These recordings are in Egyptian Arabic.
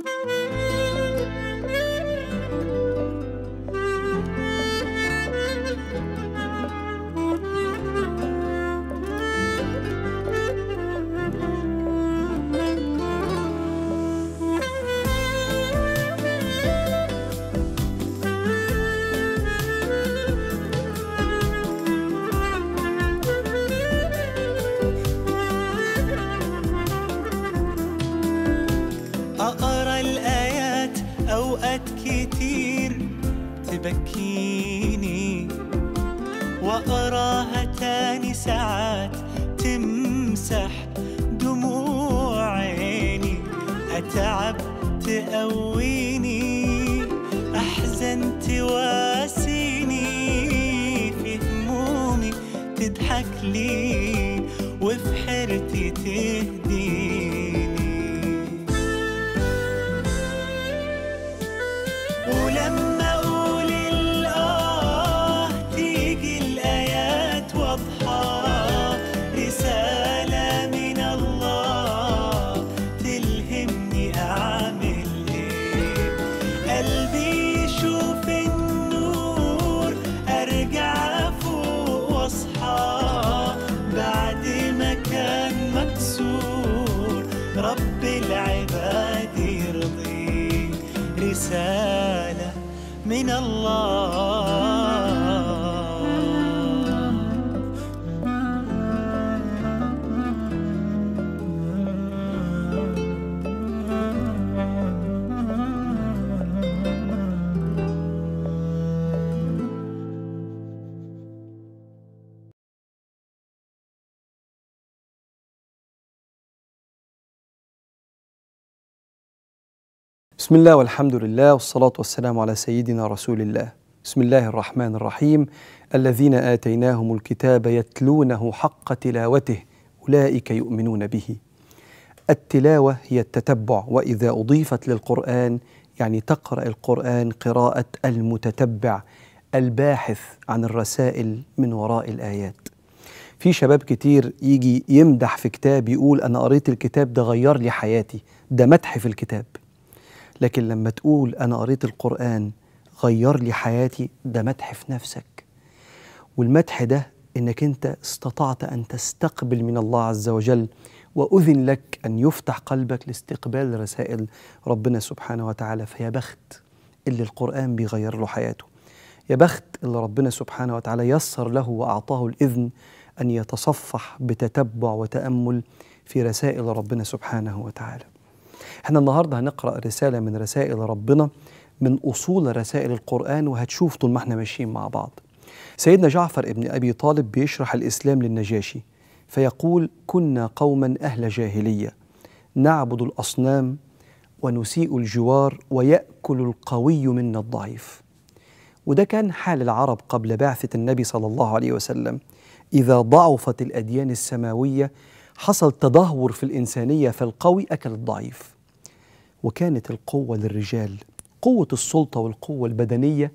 أقرأ الآيات أوقات كتير تبكيني وأقراها تاني ساعات تمسح دموع عيني أتعب تقويني أحزن تواسيني في همومي تضحك لي وفي حيرتي تهديني ولما اقول الاه تيجي الايات واضحه رساله من الله تلهمني اعمل ايه قلبي يشوف النور ارجع فوق واصحى بعد ما كان مكسور رب العباد يرضيه رسالة من الله بسم الله والحمد لله والصلاة والسلام على سيدنا رسول الله بسم الله الرحمن الرحيم الذين آتيناهم الكتاب يتلونه حق تلاوته أولئك يؤمنون به التلاوة هي التتبع وإذا أضيفت للقرآن يعني تقرأ القرآن قراءة المتتبع الباحث عن الرسائل من وراء الآيات في شباب كتير يجي يمدح في كتاب يقول أنا قريت الكتاب ده غير لي حياتي ده مدح في الكتاب لكن لما تقول أنا قريت القرآن غير لي حياتي ده مدح في نفسك والمدح ده إنك أنت استطعت أن تستقبل من الله عز وجل وأذن لك أن يفتح قلبك لاستقبال رسائل ربنا سبحانه وتعالى فيا بخت اللي القرآن بيغير له حياته يا بخت اللي ربنا سبحانه وتعالى يسر له وأعطاه الإذن أن يتصفح بتتبع وتأمل في رسائل ربنا سبحانه وتعالى احنا النهارده هنقرا رساله من رسائل ربنا من اصول رسائل القران وهتشوف طول ما احنا ماشيين مع بعض سيدنا جعفر ابن ابي طالب بيشرح الاسلام للنجاشي فيقول كنا قوما اهل جاهليه نعبد الاصنام ونسيء الجوار وياكل القوي منا الضعيف وده كان حال العرب قبل بعثه النبي صلى الله عليه وسلم اذا ضعفت الاديان السماويه حصل تدهور في الانسانيه فالقوي اكل الضعيف وكانت القوة للرجال قوة السلطة والقوة البدنية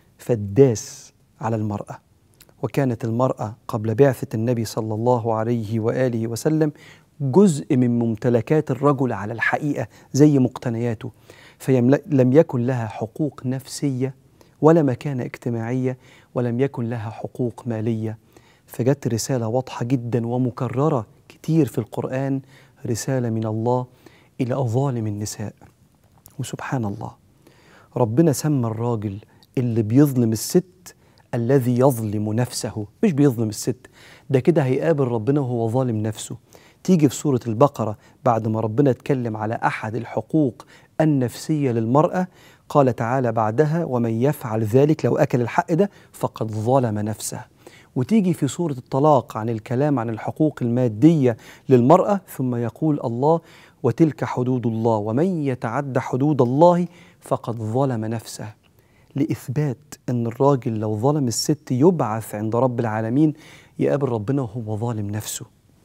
فالداس على المرأة وكانت المرأة قبل بعثة النبي صلى الله عليه وآله وسلم جزء من ممتلكات الرجل على الحقيقة زي مقتنياته فلم يكن لها حقوق نفسية ولا مكانة اجتماعية ولم يكن لها حقوق مالية فجت رسالة واضحة جدا ومكررة كتير في القرآن رسالة من الله إلى أظالم النساء وسبحان الله ربنا سمى الراجل اللي بيظلم الست الذي يظلم نفسه مش بيظلم الست ده كده هيقابل ربنا وهو ظالم نفسه تيجي في سورة البقرة بعد ما ربنا اتكلم على أحد الحقوق النفسية للمرأة قال تعالى بعدها ومن يفعل ذلك لو أكل الحق ده فقد ظلم نفسه وتيجي في سورة الطلاق عن الكلام عن الحقوق المادية للمرأة ثم يقول الله وتلك حدود الله ومن يتعد حدود الله فقد ظلم نفسه لإثبات أن الراجل لو ظلم الست يبعث عند رب العالمين يقابل ربنا وهو ظالم نفسه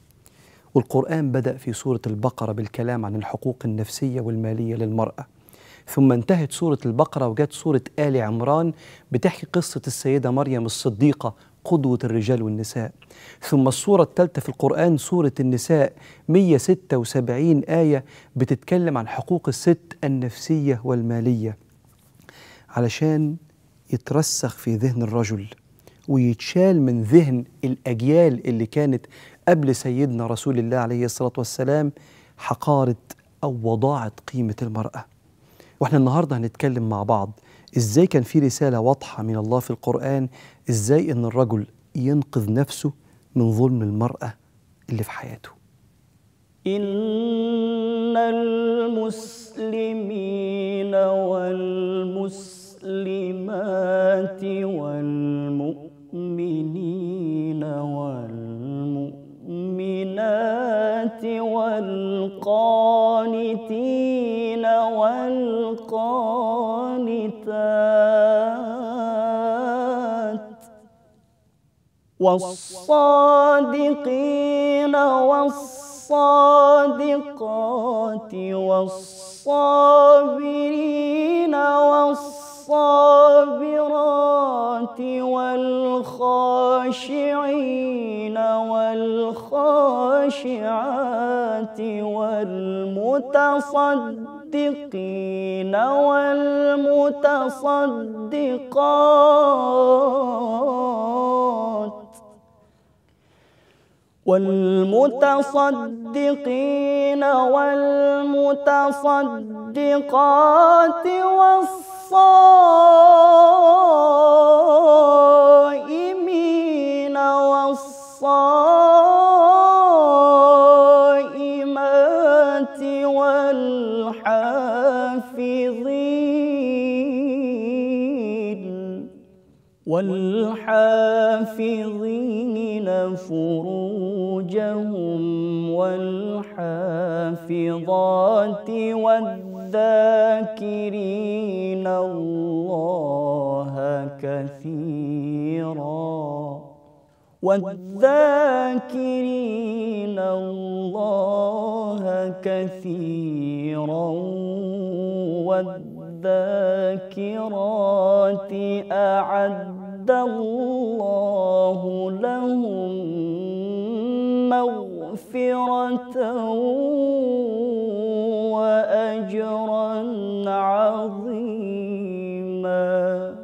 والقرآن بدأ في سورة البقرة بالكلام عن الحقوق النفسية والمالية للمرأة ثم انتهت سورة البقرة وجت سورة آل عمران بتحكي قصة السيدة مريم الصديقة قدوة الرجال والنساء ثم السورة الثالثة في القرآن سورة النساء 176 آية بتتكلم عن حقوق الست النفسية والمالية علشان يترسخ في ذهن الرجل ويتشال من ذهن الأجيال اللي كانت قبل سيدنا رسول الله عليه الصلاة والسلام حقارة أو وضاعة قيمة المرأة واحنا النهاردة هنتكلم مع بعض ازاي كان في رسالة واضحة من الله في القرآن ازاي ان الرجل ينقذ نفسه من ظلم المرأة اللي في حياته إن المسلمين والمسلمات والمؤمنين والمؤمنات والقانتين والقانتات والصادقين والصادقات والصابرين والصابرات والخاشعين والخاشعات والمتصدقين والمتصدقات والمتصدقين والمتصدقات والصائمين والصائمات والحافظين والحافظين فروجهم والحافظات والذاكرين الله كثيرا والذاكرين الله كثيرا والذاكرات أعد الله لهم مغفرة وأجرا عظيما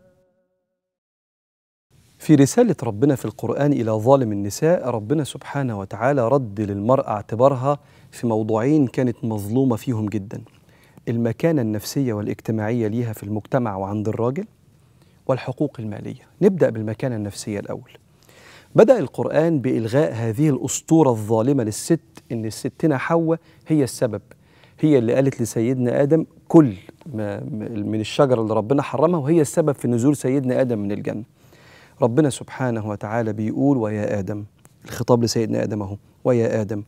في رسالة ربنا في القرآن إلى ظالم النساء ربنا سبحانه وتعالى رد للمرأة اعتبارها في موضوعين كانت مظلومة فيهم جدا المكانة النفسية والاجتماعية ليها في المجتمع وعند الراجل والحقوق المالية نبدأ بالمكانة النفسية الأول بدأ القرآن بإلغاء هذه الأسطورة الظالمة للست إن الستنا حواء هي السبب هي اللي قالت لسيدنا آدم كل ما من الشجرة اللي ربنا حرمها وهي السبب في نزول سيدنا آدم من الجنة ربنا سبحانه وتعالى بيقول ويا آدم الخطاب لسيدنا آدم أهو ويا آدم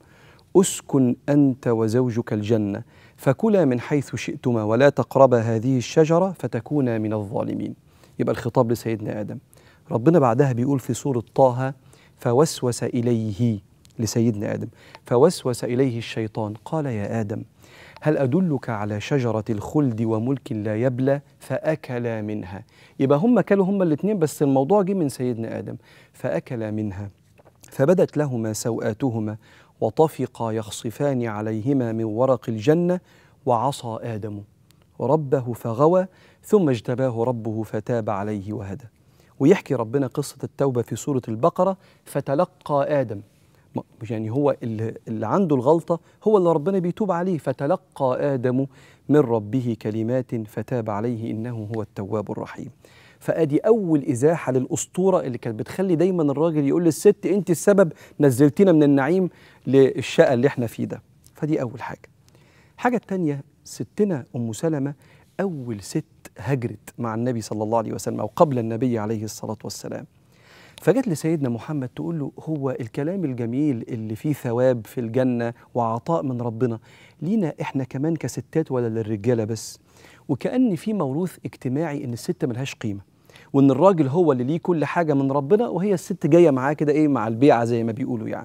أسكن أنت وزوجك الجنة فكلا من حيث شئتما ولا تقربا هذه الشجرة فتكونا من الظالمين يبقى الخطاب لسيدنا آدم ربنا بعدها بيقول في سورة طه فوسوس إليه لسيدنا آدم فوسوس إليه الشيطان قال يا آدم هل أدلك على شجرة الخلد وملك لا يبلى فأكلا منها يبقى هم كلوا هم الاثنين بس الموضوع جه من سيدنا آدم فأكلا منها فبدت لهما سوآتهما وطفقا يخصفان عليهما من ورق الجنة وعصى آدم ربه فغوى ثم اجتباه ربه فتاب عليه وهدى ويحكي ربنا قصة التوبة في سورة البقرة فتلقى آدم يعني هو اللي, اللي عنده الغلطة هو اللي ربنا بيتوب عليه فتلقى آدم من ربه كلمات فتاب عليه إنه هو التواب الرحيم فادي اول ازاحه للاسطوره اللي كانت بتخلي دايما الراجل يقول للست انت السبب نزلتينا من النعيم للشقه اللي احنا فيه ده فدي اول حاجه الحاجه الثانيه ستنا ام سلمه اول ست هجرت مع النبي صلى الله عليه وسلم او قبل النبي عليه الصلاه والسلام فجت لسيدنا محمد تقول له هو الكلام الجميل اللي فيه ثواب في الجنه وعطاء من ربنا لينا احنا كمان كستات ولا للرجاله بس وكأن في موروث اجتماعي ان الست ملهاش قيمه وان الراجل هو اللي ليه كل حاجه من ربنا وهي الست جايه معاه كده ايه مع البيعه زي ما بيقولوا يعني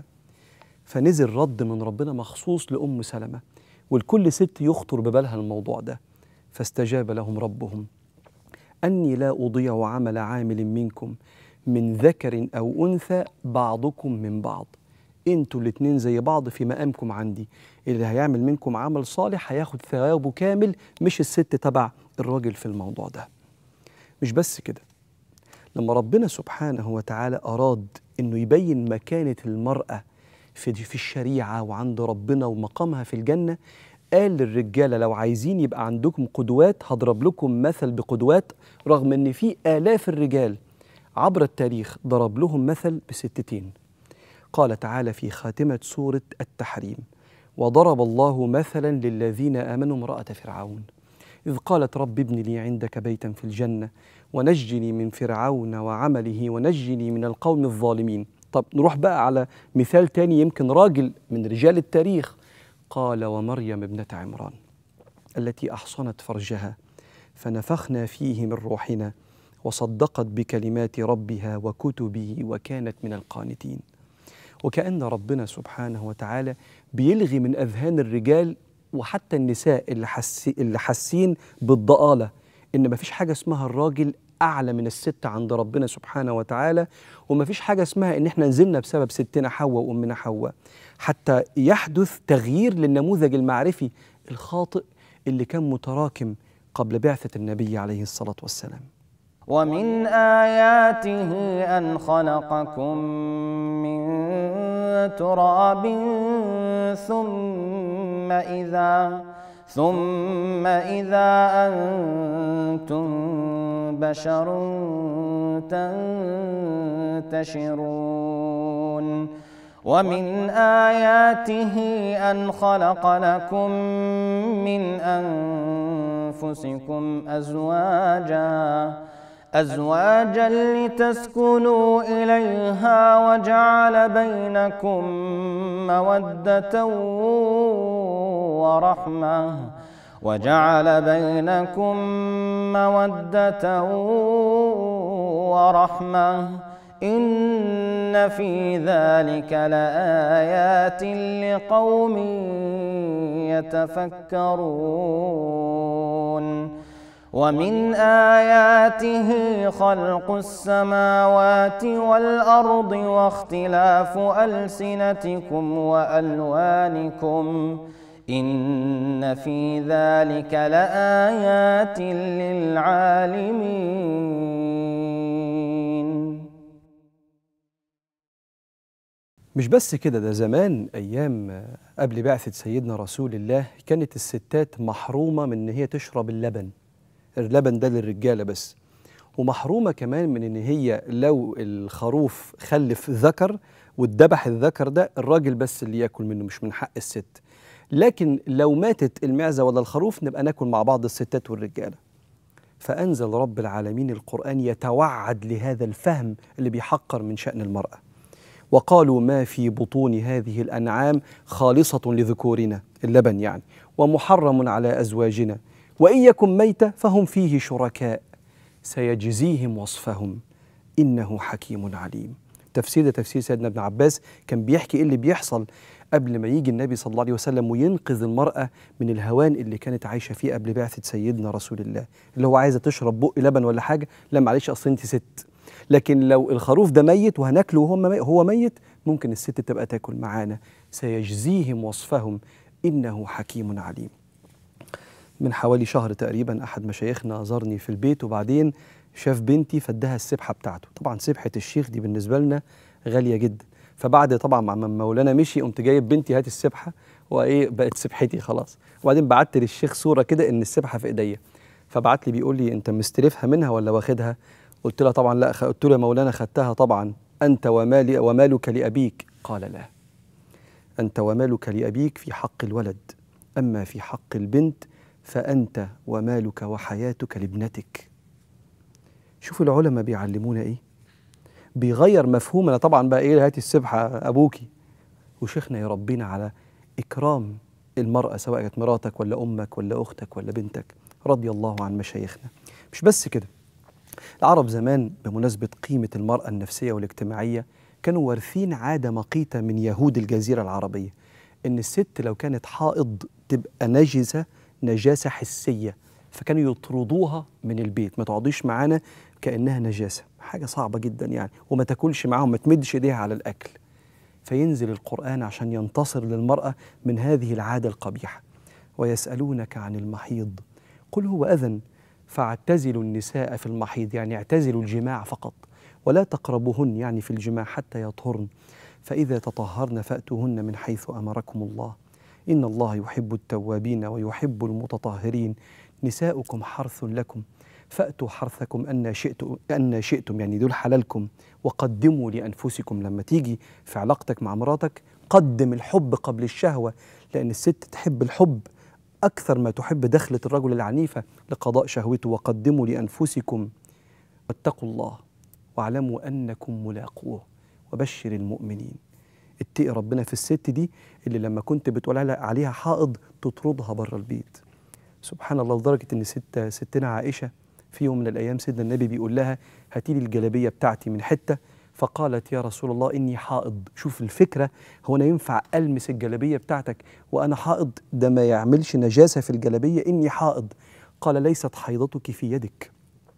فنزل رد من ربنا مخصوص لام سلمه والكل ست يخطر ببالها الموضوع ده فاستجاب لهم ربهم اني لا اضيع عمل عامل منكم من ذكر أو أنثى بعضكم من بعض انتوا الاتنين زي بعض في مقامكم عندي اللي هيعمل منكم عمل صالح هياخد ثوابه كامل مش الست تبع الراجل في الموضوع ده مش بس كده لما ربنا سبحانه وتعالى أراد أنه يبين مكانة المرأة في في الشريعة وعند ربنا ومقامها في الجنة قال للرجالة لو عايزين يبقى عندكم قدوات هضرب لكم مثل بقدوات رغم أن في آلاف الرجال عبر التاريخ ضرب لهم مثل بستتين قال تعالى في خاتمة سورة التحريم وضرب الله مثلا للذين آمنوا امرأة فرعون إذ قالت رب ابن لي عندك بيتا في الجنة ونجني من فرعون وعمله ونجني من القوم الظالمين طب نروح بقى على مثال تاني يمكن راجل من رجال التاريخ قال ومريم ابنة عمران التي أحصنت فرجها فنفخنا فيه من روحنا وصدقت بكلمات ربها وكتبه وكانت من القانتين وكأن ربنا سبحانه وتعالى بيلغي من أذهان الرجال وحتى النساء اللي, حسي اللي حاسين بالضآلة إن مفيش حاجة اسمها الراجل أعلى من الست عند ربنا سبحانه وتعالى ومفيش حاجة اسمها إن إحنا نزلنا بسبب ستنا حواء وأمنا حواء حتى يحدث تغيير للنموذج المعرفي الخاطئ اللي كان متراكم قبل بعثة النبي عليه الصلاة والسلام ومن آياته أن خلقكم من تراب ثم إذا ثم إذا أنتم بشر تنتشرون ومن آياته أن خلق لكم من أنفسكم أزواجا أزواجا لتسكنوا إليها وجعل بينكم مودة ورحمة وجعل بينكم مودة ورحمة إن في ذلك لآيات لقوم يتفكرون ومن آياته خلق السماوات والأرض واختلاف ألسنتكم وألوانكم إن في ذلك لآيات للعالمين مش بس كده ده زمان أيام قبل بعثة سيدنا رسول الله كانت الستات محرومة من إن هي تشرب اللبن اللبن ده للرجالة بس ومحرومة كمان من إن هي لو الخروف خلف ذكر واتذبح الذكر ده الراجل بس اللي ياكل منه مش من حق الست لكن لو ماتت المعزة ولا الخروف نبقى ناكل مع بعض الستات والرجالة فأنزل رب العالمين القرآن يتوعد لهذا الفهم اللي بيحقر من شأن المرأة وقالوا ما في بطون هذه الأنعام خالصة لذكورنا اللبن يعني ومحرم على أزواجنا وإن يكن ميتة فهم فيه شركاء سيجزيهم وصفهم إنه حكيم عليم تفسير ده تفسير سيدنا ابن عباس كان بيحكي إيه اللي بيحصل قبل ما يجي النبي صلى الله عليه وسلم وينقذ المرأة من الهوان اللي كانت عايشة فيه قبل بعثة سيدنا رسول الله اللي هو عايزة تشرب بق لبن ولا حاجة لا معلش أصل أنت ست لكن لو الخروف ده ميت وهناكله وهو مي- هو ميت ممكن الست تبقى تاكل معانا سيجزيهم وصفهم إنه حكيم عليم من حوالي شهر تقريبا احد مشايخنا زارني في البيت وبعدين شاف بنتي فدها السبحه بتاعته طبعا سبحه الشيخ دي بالنسبه لنا غاليه جدا فبعد طبعا مع ما مولانا مشي قمت جايب بنتي هات السبحه وايه بقت سبحتي خلاص وبعدين بعت للشيخ صوره كده ان السبحه في ايديا فبعت لي بيقول لي انت مستلفها منها ولا واخدها قلت له طبعا لا خ- قلت له يا مولانا خدتها طبعا انت ومالي ومالك لابيك قال لا أنت ومالك لأبيك في حق الولد أما في حق البنت فأنت ومالك وحياتك لابنتك شوفوا العلماء بيعلمونا إيه بيغير مفهومنا طبعا بقى إيه هاتي السبحة أبوكي وشيخنا يربينا على إكرام المرأة سواء كانت مراتك ولا أمك ولا أختك ولا بنتك رضي الله عن مشايخنا مش بس كده العرب زمان بمناسبة قيمة المرأة النفسية والاجتماعية كانوا وارثين عادة مقيتة من يهود الجزيرة العربية إن الست لو كانت حائض تبقى نجسة نجاسة حسية فكانوا يطردوها من البيت ما تقعديش معانا كأنها نجاسة حاجة صعبة جدا يعني وما تاكلش معاهم ما تمدش ايديها على الأكل فينزل القرآن عشان ينتصر للمرأة من هذه العادة القبيحة ويسألونك عن المحيض قل هو أذى فاعتزلوا النساء في المحيض يعني اعتزلوا الجماع فقط ولا تقربوهن يعني في الجماع حتى يطهرن فإذا تطهرن فأتوهن من حيث أمركم الله إن الله يحب التوابين ويحب المتطهرين نساؤكم حرث لكم فأتوا حرثكم أن شئتم أن شئتم يعني دول حلالكم وقدموا لأنفسكم لما تيجي في علاقتك مع مراتك قدم الحب قبل الشهوة لأن الست تحب الحب أكثر ما تحب دخلة الرجل العنيفة لقضاء شهوته وقدموا لأنفسكم واتقوا الله واعلموا أنكم ملاقوه وبشر المؤمنين اتقي ربنا في الست دي اللي لما كنت بتقول عليها- عليها حائض تطردها بره البيت سبحان الله لدرجة إن ست ستنا عائشة في يوم من الأيام سيدنا النبي بيقول لها هاتي لي الجلابية بتاعتي من حتة فقالت يا رسول الله إني حائض شوف الفكرة هو أنا ينفع ألمس الجلابية بتاعتك وأنا حائض ده ما يعملش نجاسة في الجلابية إني حائض قال ليست حيضتك في يدك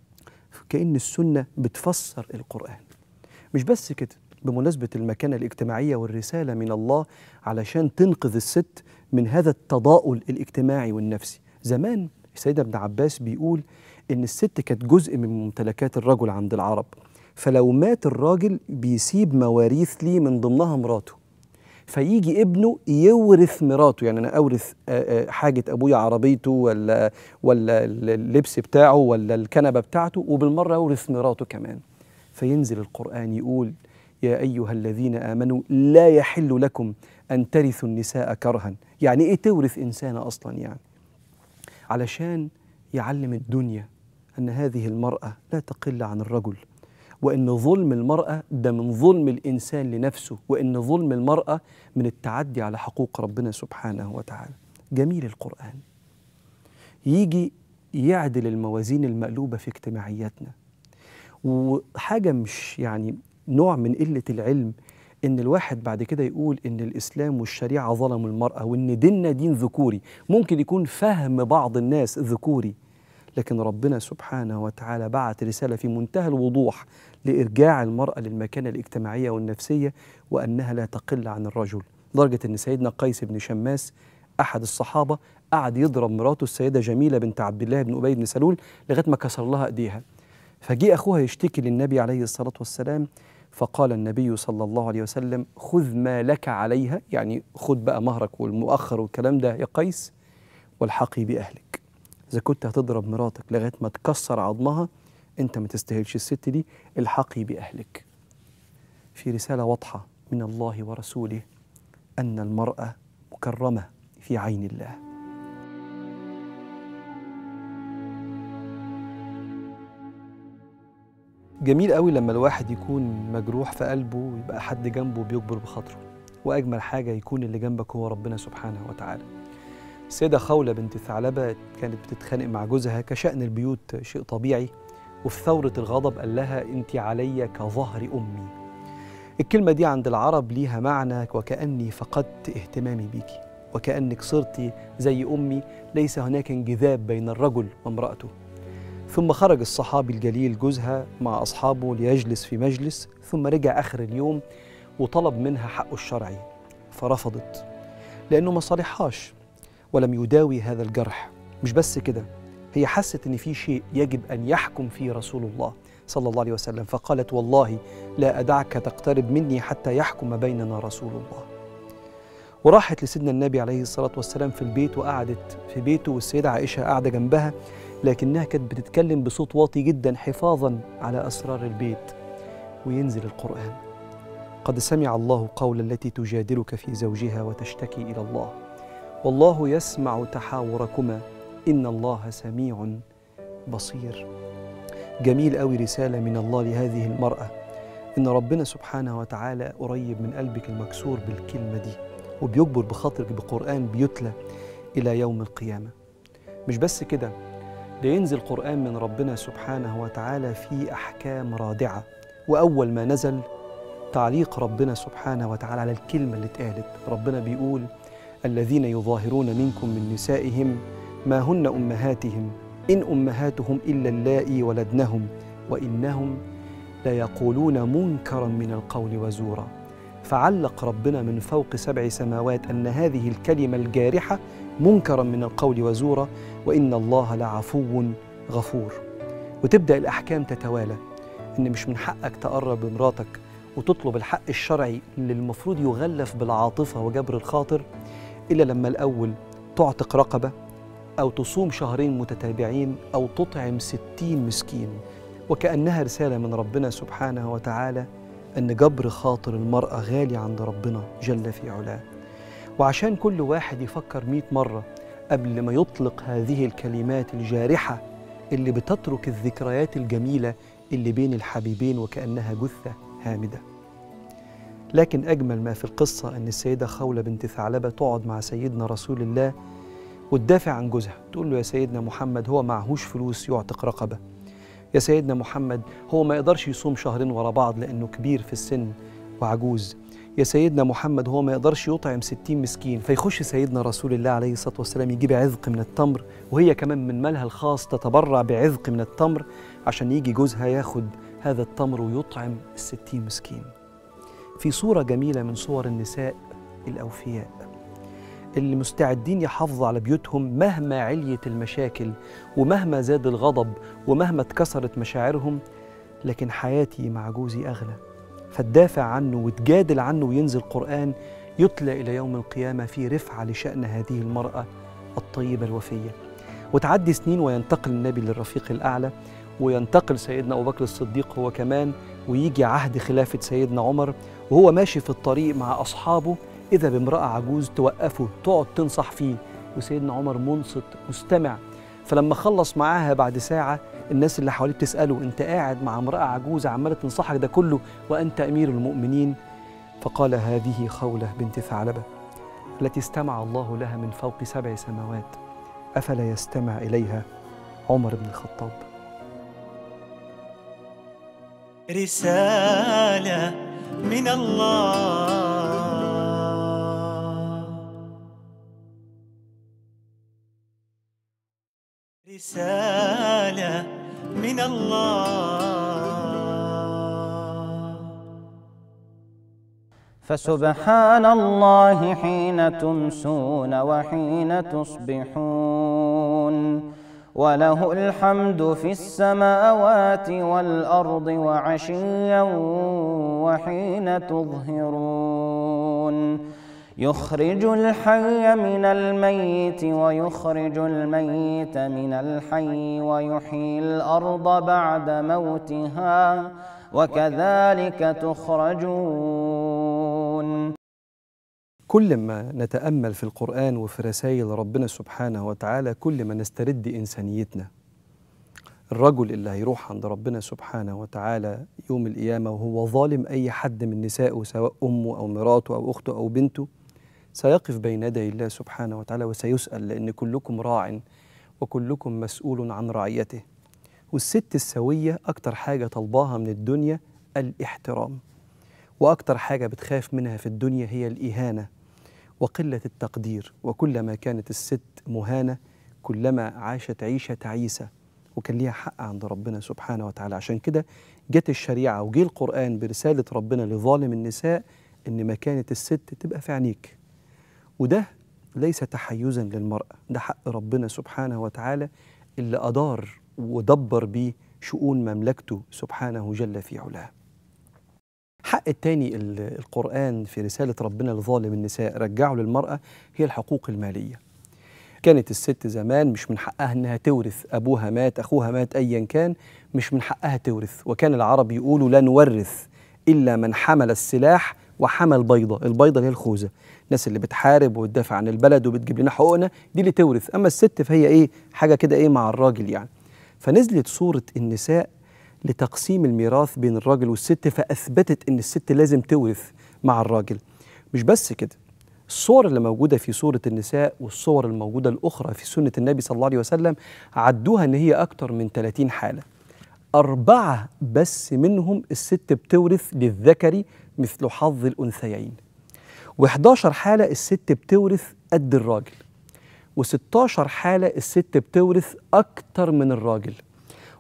كأن السنة بتفسر القرآن مش بس كده بمناسبة المكانة الاجتماعية والرسالة من الله علشان تنقذ الست من هذا التضاؤل الاجتماعي والنفسي زمان سيدنا ابن عباس بيقول إن الست كانت جزء من ممتلكات الرجل عند العرب فلو مات الراجل بيسيب مواريث ليه من ضمنها مراته فيجي ابنه يورث مراته يعني انا اورث آه، آه، حاجه ابويا عربيته ولا ولا اللبس بتاعه ولا الكنبه بتاعته وبالمره اورث مراته كمان فينزل القران يقول يا ايها الذين امنوا لا يحل لكم ان ترثوا النساء كرها يعني ايه تورث انسانه اصلا يعني علشان يعلم الدنيا ان هذه المراه لا تقل عن الرجل وان ظلم المراه ده من ظلم الانسان لنفسه وان ظلم المراه من التعدي على حقوق ربنا سبحانه وتعالى جميل القران يجي يعدل الموازين المقلوبه في اجتماعياتنا وحاجه مش يعني نوع من قله العلم ان الواحد بعد كده يقول ان الاسلام والشريعه ظلموا المراه وان ديننا دين ذكوري ممكن يكون فهم بعض الناس ذكوري لكن ربنا سبحانه وتعالى بعت رساله في منتهى الوضوح لارجاع المراه للمكانه الاجتماعيه والنفسيه وانها لا تقل عن الرجل لدرجه ان سيدنا قيس بن شماس احد الصحابه قعد يضرب مراته السيده جميله بنت عبد الله بن ابي بن سلول لغايه ما كسر لها ايديها فجاء اخوها يشتكي للنبي عليه الصلاه والسلام فقال النبي صلى الله عليه وسلم خذ ما لك عليها يعني خذ بقى مهرك والمؤخر والكلام ده يا قيس والحقي باهلك اذا كنت هتضرب مراتك لغايه ما تكسر عظمها انت ما تستاهلش الست دي الحقي باهلك في رساله واضحه من الله ورسوله ان المراه مكرمه في عين الله جميل قوي لما الواحد يكون مجروح في قلبه ويبقى حد جنبه بيجبر بخاطره واجمل حاجه يكون اللي جنبك هو ربنا سبحانه وتعالى السيدة خولة بنت ثعلبة كانت بتتخانق مع جوزها كشأن البيوت شيء طبيعي وفي ثورة الغضب قال لها أنت علي كظهر أمي الكلمة دي عند العرب ليها معنى وكأني فقدت اهتمامي بيكي وكأنك صرتي زي أمي ليس هناك انجذاب بين الرجل وامرأته ثم خرج الصحابي الجليل جوزها مع أصحابه ليجلس في مجلس ثم رجع آخر اليوم وطلب منها حقه الشرعي فرفضت لأنه ما صالحهاش ولم يداوي هذا الجرح مش بس كده هي حست ان في شيء يجب ان يحكم فيه رسول الله صلى الله عليه وسلم فقالت والله لا ادعك تقترب مني حتى يحكم بيننا رسول الله وراحت لسيدنا النبي عليه الصلاه والسلام في البيت وقعدت في بيته والسيده عائشه قاعده جنبها لكنها كانت بتتكلم بصوت واطي جدا حفاظا على اسرار البيت وينزل القران قد سمع الله قول التي تجادلك في زوجها وتشتكي الى الله والله يسمع تحاوركما ان الله سميع بصير جميل قوي رساله من الله لهذه المراه ان ربنا سبحانه وتعالى قريب من قلبك المكسور بالكلمه دي وبيجبر بخاطرك بقران بيتلى الى يوم القيامه مش بس كده ده ينزل قران من ربنا سبحانه وتعالى في احكام رادعه واول ما نزل تعليق ربنا سبحانه وتعالى على الكلمه اللي اتقالت ربنا بيقول الذين يظاهرون منكم من نسائهم ما هن امهاتهم ان امهاتهم الا اللائي ولدنهم وانهم ليقولون منكرا من القول وزورا فعلق ربنا من فوق سبع سماوات ان هذه الكلمه الجارحه منكرا من القول وزورا وان الله لعفو غفور وتبدا الاحكام تتوالى ان مش من حقك تقرب لمراتك وتطلب الحق الشرعي اللي المفروض يغلف بالعاطفه وجبر الخاطر الا لما الاول تعتق رقبه او تصوم شهرين متتابعين او تطعم ستين مسكين وكانها رساله من ربنا سبحانه وتعالى ان جبر خاطر المراه غالي عند ربنا جل في علاه وعشان كل واحد يفكر مئة مرة قبل ما يطلق هذه الكلمات الجارحة اللي بتترك الذكريات الجميلة اللي بين الحبيبين وكأنها جثة هامدة لكن أجمل ما في القصة أن السيدة خولة بنت ثعلبة تقعد مع سيدنا رسول الله وتدافع عن جوزها تقول له يا سيدنا محمد هو معهوش فلوس يعتق رقبة يا سيدنا محمد هو ما يقدرش يصوم شهرين ورا بعض لأنه كبير في السن وعجوز يا سيدنا محمد هو ما يقدرش يطعم ستين مسكين فيخش سيدنا رسول الله عليه الصلاة والسلام يجيب عذق من التمر وهي كمان من مالها الخاص تتبرع بعذق من التمر عشان يجي جوزها ياخد هذا التمر ويطعم الستين مسكين في صورة جميلة من صور النساء الأوفياء اللي مستعدين يحافظوا على بيوتهم مهما عليت المشاكل ومهما زاد الغضب ومهما اتكسرت مشاعرهم لكن حياتي مع جوزي أغلى فتدافع عنه وتجادل عنه وينزل قرآن يتلى إلى يوم القيامة في رفعة لشأن هذه المرأة الطيبة الوفية وتعدي سنين وينتقل النبي للرفيق الأعلى وينتقل سيدنا أبو بكر الصديق هو كمان ويجي عهد خلافة سيدنا عمر وهو ماشي في الطريق مع أصحابه إذا بامرأة عجوز توقفه تقعد تنصح فيه وسيدنا عمر منصت مستمع فلما خلص معاها بعد ساعة الناس اللي حواليه بتسأله أنت قاعد مع امرأة عجوزة عمالة تنصحك ده كله وأنت أمير المؤمنين فقال هذه خولة بنت ثعلبة التي استمع الله لها من فوق سبع سماوات أفلا يستمع إليها عمر بن الخطاب رسالة من الله رسالة من الله فسبحان الله حين تمسون وحين تصبحون وله الحمد في السماوات والأرض وعشيا وحين تظهرون يخرج الحي من الميت ويخرج الميت من الحي ويحيي الأرض بعد موتها وكذلك تخرجون كل ما نتأمل في القرآن وفي رسائل ربنا سبحانه وتعالى كل ما نسترد إنسانيتنا الرجل اللي هيروح عند ربنا سبحانه وتعالى يوم القيامة وهو ظالم أي حد من نسائه سواء أمه أو مراته أو أخته أو بنته سيقف بين يدي الله سبحانه وتعالى وسيسأل لأن كلكم راع وكلكم مسؤول عن رعيته والست السوية أكتر حاجة طلباها من الدنيا الاحترام وأكتر حاجة بتخاف منها في الدنيا هي الإهانة وقلة التقدير وكلما كانت الست مهانة كلما عاشت عيشة تعيسة وكان ليها حق عند ربنا سبحانه وتعالى عشان كده جت الشريعة وجه القرآن برسالة ربنا لظالم النساء إن مكانة الست تبقى في عينيك وده ليس تحيزا للمرأة ده حق ربنا سبحانه وتعالى اللي أدار ودبر بيه شؤون مملكته سبحانه جل في علاه حق التاني ال- القرآن في رسالة ربنا لظالم النساء رجعه للمرأة هي الحقوق المالية كانت الست زمان مش من حقها انها تورث ابوها مات اخوها مات ايا كان مش من حقها تورث وكان العرب يقولوا لا نورث الا من حمل السلاح وحمل بيضه البيضه اللي هي الخوذه الناس اللي بتحارب وتدافع عن البلد وبتجيب لنا حقوقنا دي اللي تورث اما الست فهي ايه حاجه كده ايه مع الراجل يعني فنزلت سوره النساء لتقسيم الميراث بين الراجل والست فاثبتت ان الست لازم تورث مع الراجل مش بس كده الصور اللي موجودة في سورة النساء والصور الموجودة الأخرى في سنة النبي صلى الله عليه وسلم عدوها إن هي أكتر من 30 حالة أربعة بس منهم الست بتورث للذكر مثل حظ الأنثيين و11 حالة الست بتورث قد الراجل و16 حالة الست بتورث أكتر من الراجل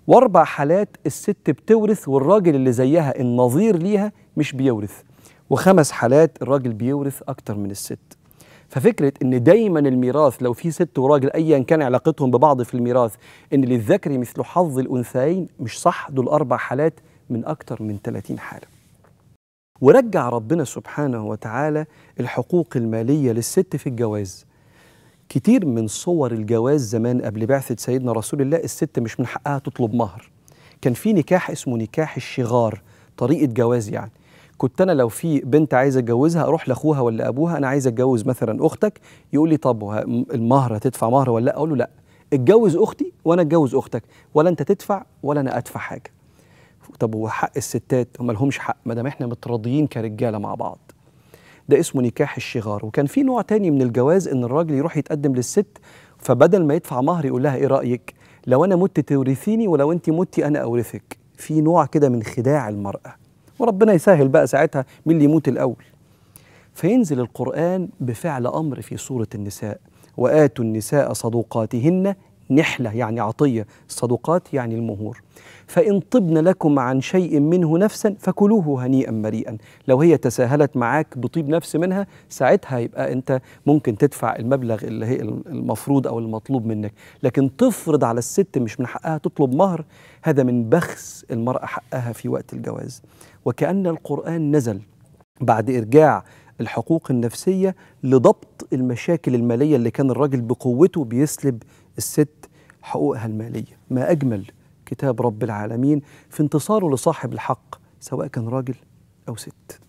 واربع حالات الست بتورث والراجل اللي زيها النظير ليها مش بيورث وخمس حالات الراجل بيورث اكتر من الست ففكره ان دايما الميراث لو في ست وراجل ايا كان علاقتهم ببعض في الميراث ان للذكر مثل حظ الانثيين مش صح دول اربع حالات من اكتر من 30 حاله ورجع ربنا سبحانه وتعالى الحقوق الماليه للست في الجواز كتير من صور الجواز زمان قبل بعثة سيدنا رسول الله الست مش من حقها تطلب مهر كان في نكاح اسمه نكاح الشغار طريقة جواز يعني كنت أنا لو في بنت عايزة أتجوزها أروح لأخوها ولا أبوها أنا عايز أتجوز مثلا أختك يقول لي طب وه- المهر هتدفع مهر ولا لأ أقول له لأ اتجوز أختي وأنا أتجوز أختك ولا أنت تدفع ولا أنا أدفع حاجة طب وحق الستات هم لهمش حق ما دام احنا متراضيين كرجاله مع بعض ده اسمه نكاح الشغار وكان في نوع تاني من الجواز ان الراجل يروح يتقدم للست فبدل ما يدفع مهر يقول لها ايه رايك لو انا مت تورثيني ولو انت متي انا اورثك في نوع كده من خداع المراه وربنا يسهل بقى ساعتها مين اللي يموت الاول فينزل القرآن بفعل أمر في سورة النساء وآتوا النساء صدوقاتهن نحلة يعني عطية الصدوقات يعني المهور فإن طبن لكم عن شيء منه نفسا فكلوه هنيئا مريئا لو هي تساهلت معاك بطيب نفس منها ساعتها يبقى أنت ممكن تدفع المبلغ اللي هي المفروض أو المطلوب منك لكن تفرض على الست مش من حقها تطلب مهر هذا من بخس المرأة حقها في وقت الجواز وكأن القرآن نزل بعد إرجاع الحقوق النفسية لضبط المشاكل المالية اللي كان الراجل بقوته بيسلب الست حقوقها المالية ما أجمل كتاب رب العالمين في انتصاره لصاحب الحق سواء كان راجل أو ست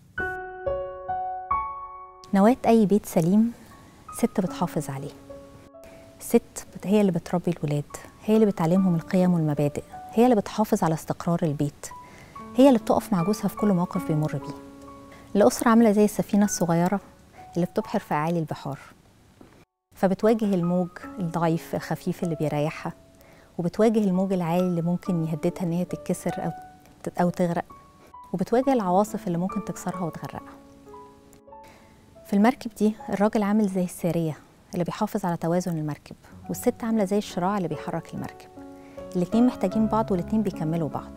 نواة أي بيت سليم ست بتحافظ عليه ست بت- هي اللي بتربي الولاد هي اللي بتعلمهم القيم والمبادئ هي اللي بتحافظ على استقرار البيت هي اللي بتقف مع جوزها في كل موقف بيمر بيه الأسرة عاملة زي السفينة الصغيرة اللي بتبحر في أعالي البحار فبتواجه الموج الضعيف الخفيف اللي بيريحها وبتواجه الموج العالي اللي ممكن يهددها إن هي تتكسر أو أو تغرق وبتواجه العواصف اللي ممكن تكسرها وتغرقها في المركب دي الراجل عامل زي السارية اللي بيحافظ على توازن المركب والست عاملة زي الشراع اللي بيحرك المركب الاتنين محتاجين بعض والاتنين بيكملوا بعض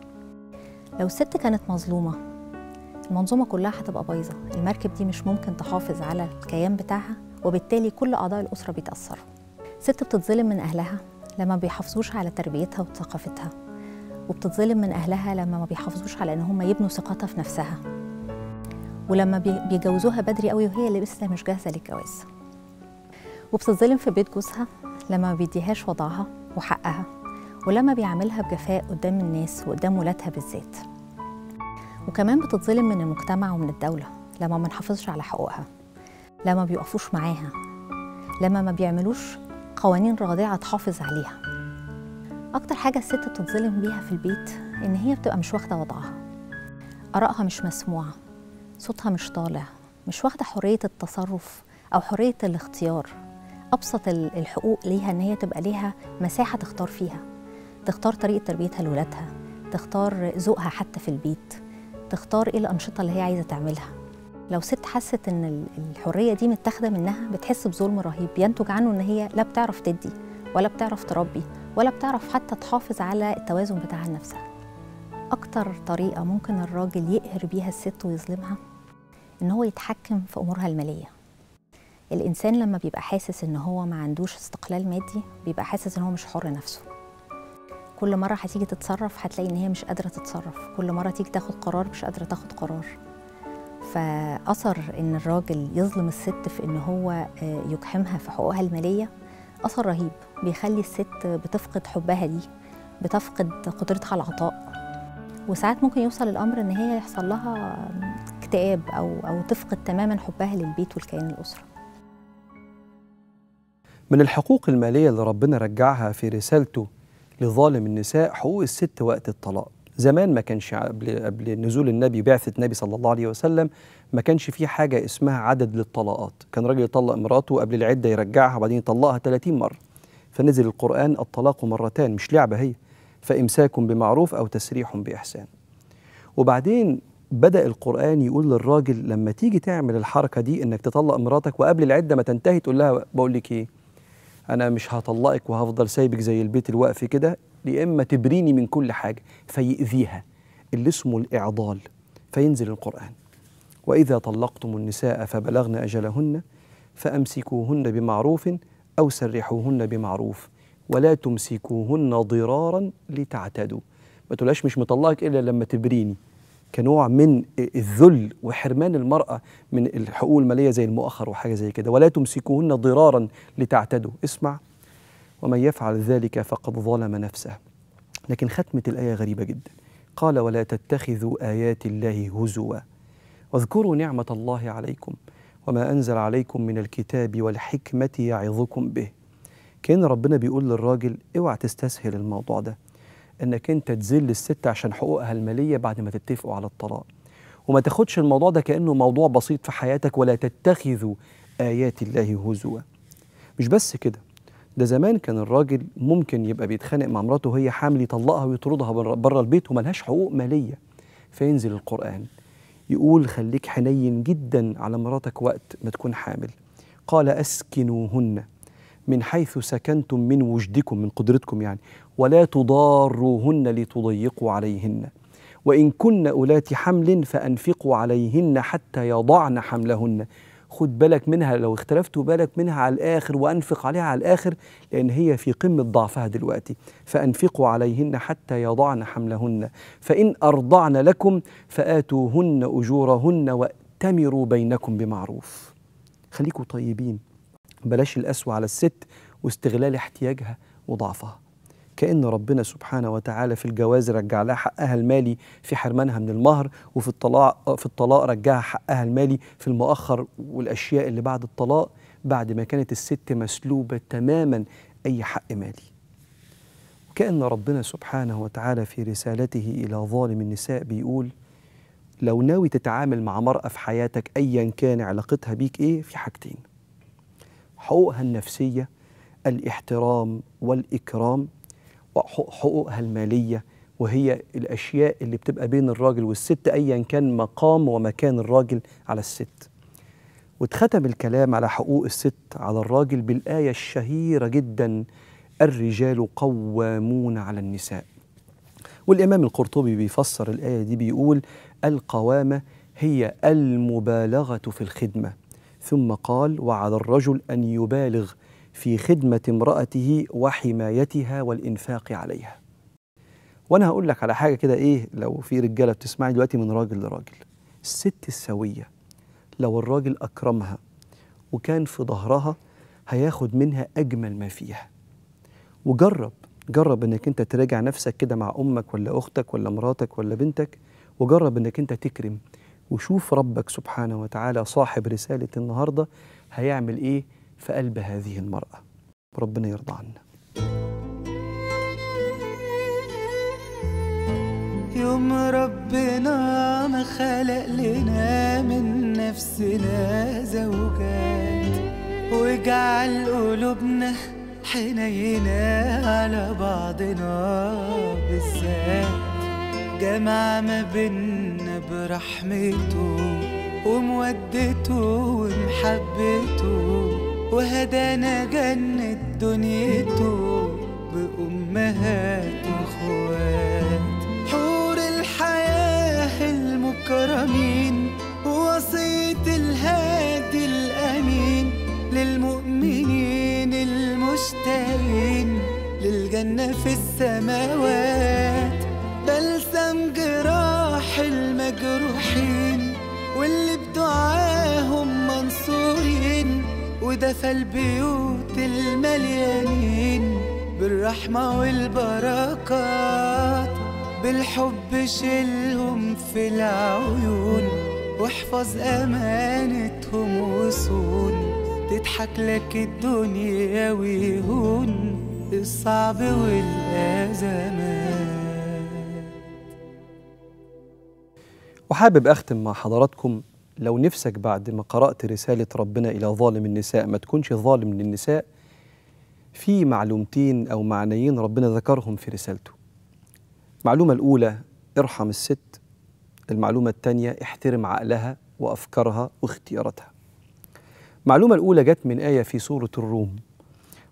لو الست كانت مظلومة المنظومة كلها هتبقى بايظة المركب دي مش ممكن تحافظ على الكيان بتاعها وبالتالي كل أعضاء الأسرة بيتأثروا ست بتتظلم من أهلها لما ما بيحافظوش على تربيتها وثقافتها وبتتظلم من أهلها لما ما بيحافظوش على إن هم يبنوا ثقتها في نفسها ولما بي- بيجوزوها بدري قوي وهي اللي لسه مش جاهزة للجواز وبتتظلم في بيت جوزها لما ما بيديهاش وضعها وحقها ولما بيعاملها بجفاء قدام الناس وقدام ولادها بالذات وكمان بتتظلم من المجتمع ومن الدولة لما ما نحافظش على حقوقها لما بيقفوش معاها لما ما بيعملوش قوانين رادعة تحافظ عليها أكتر حاجة الست بتتظلم بيها في البيت إن هي بتبقى مش واخدة وضعها آرائها مش مسموعة صوتها مش طالع مش واخدة حرية التصرف أو حرية الاختيار أبسط ال- الحقوق ليها إن هي تبقى ليها مساحة تختار فيها تختار طريقة تربيتها لولادها تختار ذوقها حتى في البيت تختار إيه الأنشطة اللي هي عايزة تعملها لو ست حست إن ال- الحرية دي متاخدة منها بتحس بظلم رهيب ينتج عنه إن هي لا بتعرف تدي ولا بتعرف تربي ولا بتعرف حتى تحافظ على التوازن بتاعها لنفسها أكتر طريقة ممكن الراجل يقهر بيها الست ويظلمها إن هو يتحكم في أمورها المالية الإنسان لما بيبقى حاسس إن هو ما عندوش استقلال مادي بيبقى حاسس إن هو مش حر نفسه كل مرة هتيجي تتصرف هتلاقي إن هي مش قادرة تتصرف كل مرة تيجي تاخد قرار مش قادرة تاخد قرار فأثر إن الراجل يظلم الست في إن هو آه، يقحمها في حقوقها المالية أثر رهيب بيخلي الست بتفقد حبها ليه بتفقد قدرتها على العطاء وساعات ممكن يوصل الأمر إن هي يحصل لها اكتئاب أو أو تفقد تماما حبها للبيت والكيان الأسرة من الحقوق المالية اللي ربنا رجعها في رسالته لظالم النساء حقوق الست وقت الطلاق زمان ما كانش قبل قبل نزول النبي بعثة النبي صلى الله عليه وسلم ما كانش في حاجة اسمها عدد للطلاقات كان راجل يطلق مراته قبل العدة يرجعها وبعدين يطلقها 30 مرة فنزل القرآن الطلاق مرتان مش لعبة هي فإمساك بمعروف أو تسريح بإحسان وبعدين بدأ القرآن يقول للراجل لما تيجي تعمل الحركة دي إنك تطلق مراتك وقبل العدة ما تنتهي تقول لها بقول لك إيه أنا مش هطلقك وهفضل سايبك زي البيت الوقف كده يا اما تبريني من كل حاجه فيأذيها اللي اسمه الاعضال فينزل القران واذا طلقتم النساء فبلغن اجلهن فامسكوهن بمعروف او سرحوهن بمعروف ولا تمسكوهن ضرارا لتعتدوا ما تقولهاش مش مطلقك الا لما تبريني كنوع من الذل وحرمان المرأة من الحقوق المالية زي المؤخر وحاجة زي كده ولا تمسكوهن ضرارا لتعتدوا اسمع ومن يفعل ذلك فقد ظلم نفسه لكن ختمة الآية غريبة جدا قال ولا تتخذوا آيات الله هزوا واذكروا نعمة الله عليكم وما أنزل عليكم من الكتاب والحكمة يعظكم به كان ربنا بيقول للراجل اوعى تستسهل الموضوع ده انك انت تذل الست عشان حقوقها الماليه بعد ما تتفقوا على الطلاق وما تاخدش الموضوع ده كانه موضوع بسيط في حياتك ولا تتخذوا ايات الله هزوا مش بس كده ده زمان كان الراجل ممكن يبقى بيتخانق مع مراته وهي حامل يطلقها ويطردها بره البيت وملهاش حقوق ماليه فينزل القران يقول خليك حنين جدا على مراتك وقت ما تكون حامل قال اسكنوهن من حيث سكنتم من وجدكم من قدرتكم يعني ولا تضاروهن لتضيقوا عليهن وإن كن أولات حمل فأنفقوا عليهن حتى يضعن حملهن خد بالك منها لو اختلفتوا بالك منها على الآخر وأنفق عليها على الآخر لأن هي في قمة ضعفها دلوقتي فأنفقوا عليهن حتى يضعن حملهن فإن أرضعن لكم فآتوهن أجورهن وأتمروا بينكم بمعروف خليكوا طيبين بلاش القسوة على الست واستغلال احتياجها وضعفها كأن ربنا سبحانه وتعالى في الجواز رجع لها حقها المالي في حرمانها من المهر وفي الطلاق في الطلاق رجعها حقها المالي في المؤخر والأشياء اللي بعد الطلاق بعد ما كانت الست مسلوبة تماما أي حق مالي وكأن ربنا سبحانه وتعالى في رسالته إلى ظالم النساء بيقول لو ناوي تتعامل مع مرأة في حياتك أيا كان علاقتها بيك إيه في حاجتين حقوقها النفسية الاحترام والإكرام وحقوقها المالية وهي الأشياء اللي بتبقى بين الراجل والست أيا كان مقام ومكان الراجل على الست واتختم الكلام على حقوق الست على الراجل بالآية الشهيرة جدا الرجال قوامون على النساء والإمام القرطبي بيفسر الآية دي بيقول القوامة هي المبالغة في الخدمة ثم قال وعلى الرجل أن يبالغ في خدمة امرأته وحمايتها والإنفاق عليها وأنا هقول لك على حاجة كده إيه لو في رجالة بتسمعني دلوقتي من راجل لراجل الست السوية لو الراجل أكرمها وكان في ظهرها هياخد منها أجمل ما فيها وجرب جرب انك انت تراجع نفسك كده مع امك ولا اختك ولا مراتك ولا بنتك وجرب انك انت تكرم وشوف ربك سبحانه وتعالى صاحب رسالة النهاردة هيعمل ايه في قلب هذه المرأة ربنا يرضى عنا يوم ربنا ما خلق لنا من نفسنا زوجات وجعل قلوبنا حنينة على بعضنا بالذات جمع ما بينا برحمته ومودته ومحبته وهدانا جنة دنيته بأمهات وأخوات حور الحياة المكرمين ووصية الهادي الأمين للمؤمنين المشتاقين للجنة في السماوات بلسم جراح المجروحين واللي بدعاهم منصورين ودفى البيوت المليانين بالرحمة والبركات بالحب شيلهم في العيون واحفظ أمانتهم وصون تضحك لك الدنيا ويهون الصعب والأزمات وحابب أختم مع حضراتكم لو نفسك بعد ما قرأت رسالة ربنا إلى ظالم النساء ما تكونش ظالم للنساء في معلومتين أو معنيين ربنا ذكرهم في رسالته المعلومة الأولى ارحم الست المعلومة الثانية احترم عقلها وأفكارها واختياراتها المعلومة الأولى جت من آية في سورة الروم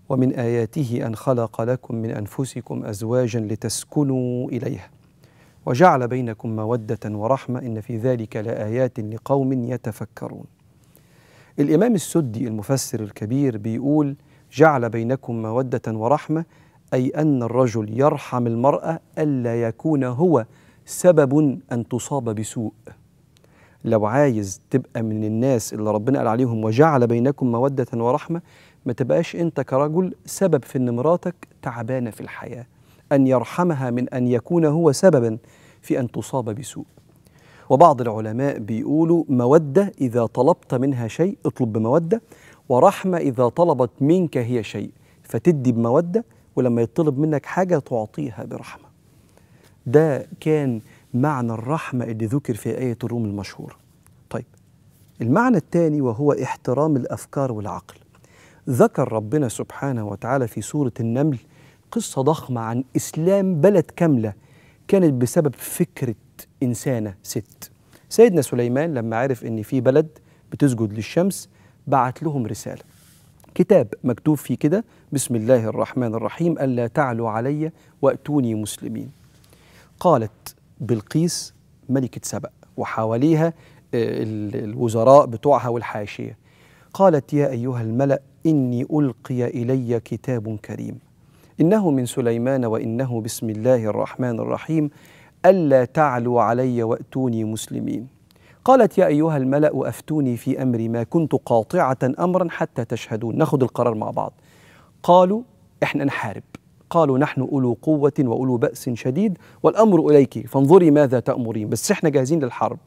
ومن آياته أن خلق لكم من أنفسكم أزواجا لتسكنوا إليها وجعل بينكم مودة ورحمة إن في ذلك لآيات لقوم يتفكرون الإمام السدي المفسر الكبير بيقول جعل بينكم مودة ورحمة أي أن الرجل يرحم المرأة ألا يكون هو سبب أن تصاب بسوء لو عايز تبقى من الناس اللي ربنا قال عليهم وجعل بينكم مودة ورحمة ما تبقاش أنت كرجل سبب في أن مراتك تعبانة في الحياة أن يرحمها من أن يكون هو سببا في أن تصاب بسوء وبعض العلماء بيقولوا مودة إذا طلبت منها شيء اطلب بمودة ورحمة إذا طلبت منك هي شيء فتدي بمودة ولما يطلب منك حاجة تعطيها برحمة ده كان معنى الرحمة اللي ذكر في آية الروم المشهورة طيب المعنى الثاني وهو احترام الأفكار والعقل ذكر ربنا سبحانه وتعالى في سورة النمل قصة ضخمة عن إسلام بلد كاملة كانت بسبب فكرة إنسانة ست سيدنا سليمان لما عرف إن في بلد بتسجد للشمس بعت لهم رسالة كتاب مكتوب فيه كده بسم الله الرحمن الرحيم ألا تعلوا علي وأتوني مسلمين قالت بلقيس ملكة سبأ وحواليها الوزراء بتوعها والحاشية قالت يا أيها الملأ إني ألقي إلي كتاب كريم إنه من سليمان وإنه بسم الله الرحمن الرحيم ألا تعلوا علي وأتوني مسلمين قالت يا أيها الملأ أفتوني في أمري ما كنت قاطعة أمرا حتى تشهدون ناخد القرار مع بعض قالوا إحنا نحارب قالوا نحن أولو قوة وأولو بأس شديد والأمر إليك فانظري ماذا تأمرين بس إحنا جاهزين للحرب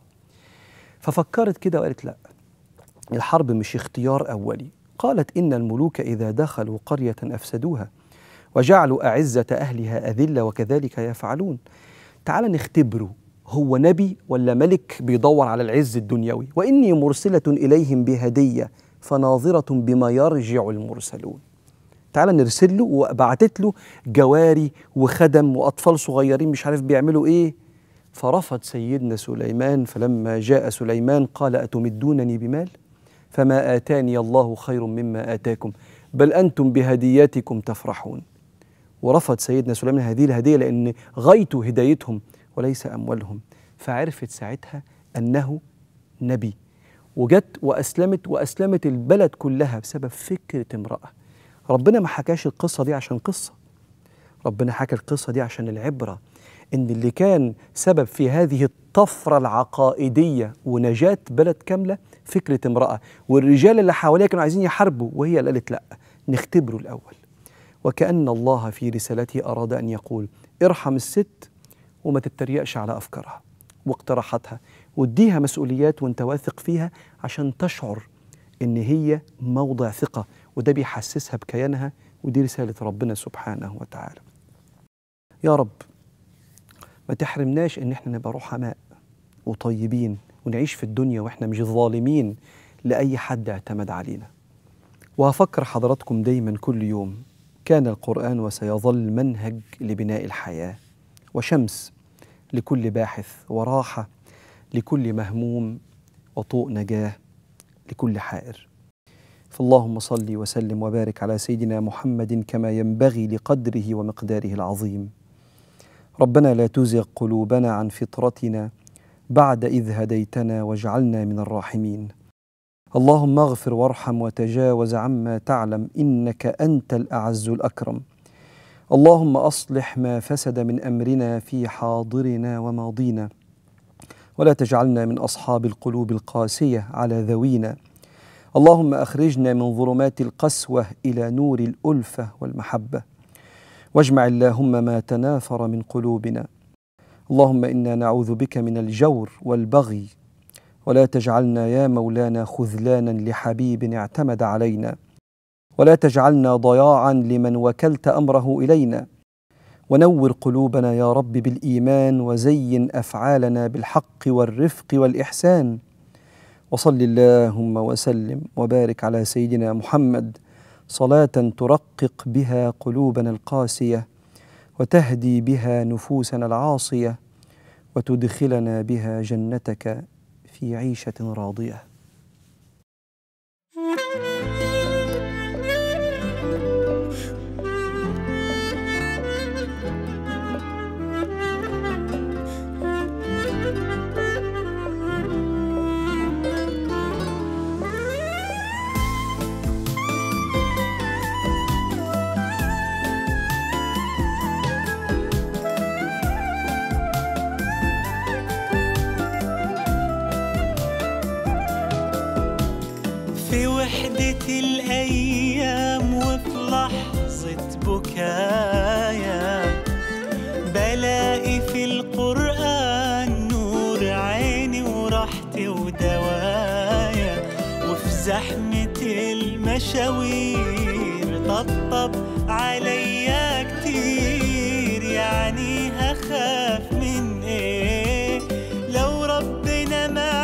ففكرت كده وقالت لا الحرب مش اختيار أولي قالت إن الملوك إذا دخلوا قرية أفسدوها وجعلوا أعزة أهلها أذلة وكذلك يفعلون تعال نختبره هو نبي ولا ملك بيدور على العز الدنيوي وإني مرسلة إليهم بهدية فناظرة بما يرجع المرسلون تعال نرسل له وبعتت له جواري وخدم وأطفال صغيرين مش عارف بيعملوا إيه فرفض سيدنا سليمان فلما جاء سليمان قال أتمدونني بمال فما آتاني الله خير مما آتاكم بل أنتم بهدياتكم تفرحون ورفض سيدنا سليمان هذه الهدية لأن غايته هدايتهم وليس أموالهم فعرفت ساعتها أنه نبي وجت وأسلمت وأسلمت البلد كلها بسبب فكرة امرأة ربنا ما حكاش القصة دي عشان قصة ربنا حكى القصة دي عشان العبرة إن اللي كان سبب في هذه الطفرة العقائدية ونجاة بلد كاملة فكرة امرأة والرجال اللي حواليها كانوا عايزين يحاربوا وهي اللي قالت لأ نختبره الأول وكأن الله في رسالته أراد أن يقول ارحم الست وما تتريقش على أفكارها واقتراحاتها واديها مسؤوليات وانت واثق فيها عشان تشعر ان هي موضع ثقة وده بيحسسها بكيانها ودي رسالة ربنا سبحانه وتعالى يا رب ما تحرمناش ان احنا نبقى رحماء وطيبين ونعيش في الدنيا واحنا مش ظالمين لأي حد اعتمد علينا وهفكر حضراتكم دايما كل يوم كان القرآن وسيظل منهج لبناء الحياة وشمس لكل باحث وراحة لكل مهموم وطوء نجاة لكل حائر فاللهم صل وسلم وبارك على سيدنا محمد كما ينبغي لقدره ومقداره العظيم ربنا لا تزغ قلوبنا عن فطرتنا بعد إذ هديتنا واجعلنا من الراحمين اللهم اغفر وارحم وتجاوز عما تعلم إنك أنت الأعز الأكرم اللهم أصلح ما فسد من أمرنا في حاضرنا وماضينا ولا تجعلنا من أصحاب القلوب القاسية على ذوينا اللهم أخرجنا من ظلمات القسوة إلى نور الألفة والمحبة واجمع اللهم ما تناثر من قلوبنا اللهم إنا نعوذ بك من الجور والبغي ولا تجعلنا يا مولانا خذلانا لحبيب اعتمد علينا ولا تجعلنا ضياعا لمن وكلت امره الينا ونور قلوبنا يا رب بالايمان وزين افعالنا بالحق والرفق والاحسان وصل اللهم وسلم وبارك على سيدنا محمد صلاه ترقق بها قلوبنا القاسيه وتهدي بها نفوسنا العاصيه وتدخلنا بها جنتك في عيشه راضيه حكاية بلاقي في القرآن نور عيني وراحتي ودوايا وفي زحمة المشاوير طبطب عليا كتير يعني هخاف من ايه لو ربنا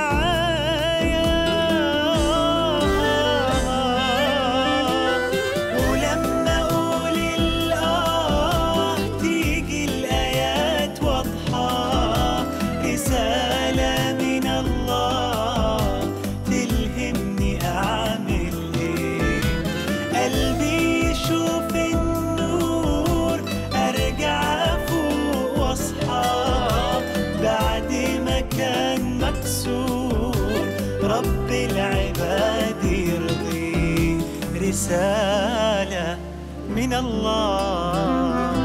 معايا ولما اقول الاه تيجي الايات واضحه رساله من الله تلهمني اعمل ايه قلبي يشوف النور ارجع افوق واصحى بعد ما كان مكسور رب العباد يرضي رسالة من الله